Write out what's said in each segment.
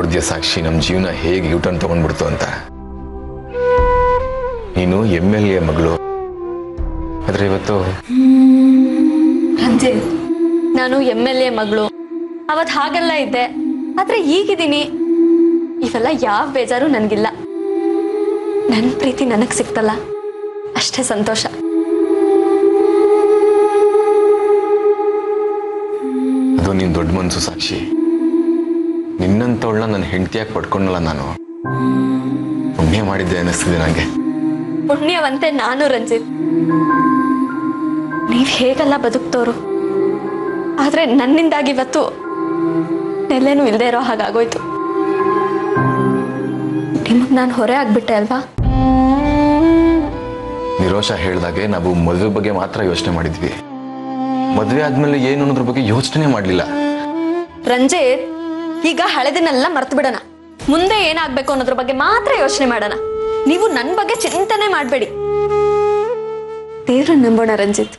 ನೋಡಿದ್ಯ ಸಾಕ್ಷಿ ನಮ್ಮ ಜೀವನ ಹೇಗೆ ಯೂಟರ್ನ್ ತಗೊಂಡ್ಬಿಡ್ತು ಅಂತ ನೀನು ಎಮ್ ಎಲ್ ಎ ಮಗಳು ಆದ್ರೆ ಇವತ್ತು ರಂಜಿತ್ ನಾನು ಎಮ್ ಎಲ್ ಎ ಮಗಳು ಅವತ್ ಹಾಗೆಲ್ಲ ಇದ್ದೆ ಆದ್ರೆ ಈಗಿದ್ದೀನಿ ಇವೆಲ್ಲ ಯಾವ ಬೇಜಾರು ನನಗಿಲ್ಲ ನನ್ನ ಪ್ರೀತಿ ನನಗೆ ಸಿಕ್ತಲ್ಲ ಅಷ್ಟೇ ಸಂತೋಷ ಅದು ನೀನು ದೊಡ್ಡ ಮನಸ್ಸು ಸಾಕ್ಷಿ ನಿನ್ನಂತವಳನ್ನ ನನ್ನ ಹೆಂಡತಿಯಾಗಿ ಪಡ್ಕೊಂಡಲ್ಲ ನಾನು ಪುಣ್ಯ ಮಾಡಿದ್ದೆ ಅನ್ನಿಸ್ತಿದೆ ನನಗೆ ಪುಣ್ಯವಂತೆ ನಾನು ರಂಜಿತ್ ನೀವ್ ಹೇಗೆಲ್ಲ ಬದುಕ್ತೋರು ಆದ್ರೆ ನನ್ನಿಂದಾಗಿ ಇವತ್ತು ನೆಲೆನೂ ಇಲ್ಲದೆ ಇರೋ ಹಾಗಾಗೋಯ್ತು ನಿಮಗ್ ನಾನು ಹೊರೆ ಆಗ್ಬಿಟ್ಟೆ ಅಲ್ವಾ ನಿರೋಷ ಹೇಳ್ದಾಗೆ ನಾವು ಮದುವೆ ಬಗ್ಗೆ ಮಾತ್ರ ಯೋಚನೆ ಮಾಡಿದ್ವಿ ಮದುವೆ ಆದ್ಮೇಲೆ ಏನು ಅನ್ನೋದ್ರ ಬಗ್ಗೆ ಯೋಚನೆ ಮಾಡಲಿಲ್ಲ ರಂಜಿತ್ ಈಗ ಹಳೆದನ್ನೆಲ್ಲ ಮರ್ತು ಬಿಡೋಣ ಮುಂದೆ ಏನಾಗ್ಬೇಕು ಅನ್ನೋದ್ರ ಬಗ್ಗೆ ಮಾತ್ರ ಯೋಚನೆ ಮಾಡೋಣ ನೀವು ನನ್ನ ಬಗ್ಗೆ ಚಿಂತನೆ ಮಾಡಬೇಡಿ ದೇವ್ರನ್ನ ನಂಬೋಣ ರಂಜಿತ್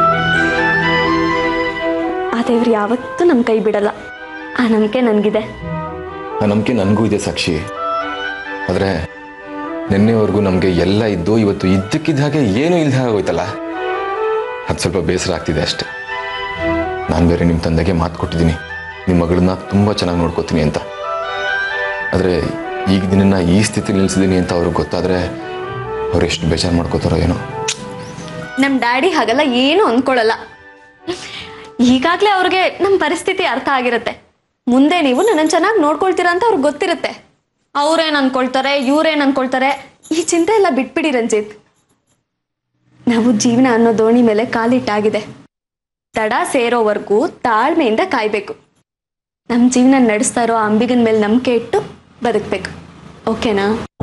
ಆ ದೇವ್ರು ಯಾವತ್ತೂ ನಮ್ಮ ಕೈ ಬಿಡಲ್ಲ ಆ ನಂಬಿಕೆ ನನಗಿದೆ ಆ ನಂಬಿಕೆ ನನಗೂ ಇದೆ ಸಾಕ್ಷಿ ಆದರೆ ನಿನ್ನೆವರೆಗೂ ನಮಗೆ ಎಲ್ಲ ಇದ್ದು ಇವತ್ತು ಇದ್ದಕ್ಕಿದ್ದ ಹಾಗೆ ಏನೂ ಇಲ್ದ ಹಾಗೆ ಹೋಯ್ತಲ್ಲ ಅದು ಸ್ವಲ್ಪ ಬೇಸರ ಆಗ್ತಿದೆ ಅಷ್ಟೆ ನಾನು ಬೇರೆ ನಿಮ್ಮ ತಂದೆಗೆ ಮಾತು ಕೊಟ್ಟಿದ್ದೀನಿ ನಿಮ್ಮ ಮಗಳನ್ನ ತುಂಬ ಚೆನ್ನಾಗಿ ನೋಡ್ಕೋತೀನಿ ಅಂತ ಆದರೆ ಈಗ ನಿನ್ನ ಈ ಸ್ಥಿತಿ ನಿಲ್ಸಿದ್ದೀನಿ ಅಂತ ಅವ್ರಿಗೆ ಗೊತ್ತಾದರೆ ಅವ್ರು ಎಷ್ಟು ಬೇಜಾರು ಮಾಡ್ಕೋತಾರೋ ಏನೋ ನಮ್ಮ ಡ್ಯಾಡಿ ಹಾಗೆಲ್ಲ ಏನು ಅಂದ್ಕೊಳ್ಳಲ್ಲ ಈಗಾಗಲೇ ಅವ್ರಿಗೆ ನಮ್ಮ ಪರಿಸ್ಥಿತಿ ಅರ್ಥ ಆಗಿರುತ್ತೆ ಮುಂದೆ ನೀವು ನನ್ನನ್ನು ಚೆನ್ನಾಗಿ ನೋಡ್ಕೊಳ್ತೀರಾ ಅಂತ ಅವ್ರಿಗೆ ಗೊತ್ತಿರುತ್ತೆ ಅವ್ರೇನ್ ಅನ್ಕೊಳ್ತಾರೆ ಇವ್ರೇನ್ ಅನ್ಕೊಳ್ತಾರೆ ಈ ಚಿಂತೆ ಎಲ್ಲ ಬಿಟ್ಬಿಡಿ ರಂಜಿತ್ ನಾವು ಜೀವನ ಅನ್ನೋ ದೋಣಿ ಮೇಲೆ ಕಾಲಿಟ್ಟಾಗಿದೆ ತಡ ಸೇರೋವರೆಗೂ ತಾಳ್ಮೆಯಿಂದ ಕಾಯ್ಬೇಕು ನಮ್ಮ ಜೀವನ ನಡೆಸ್ತಾ ಇರೋ ಆ ಅಂಬಿಗನ ಮೇಲೆ ನಂಬಿಕೆ ಇಟ್ಟು ಬದುಕಬೇಕು ಓಕೆನಾ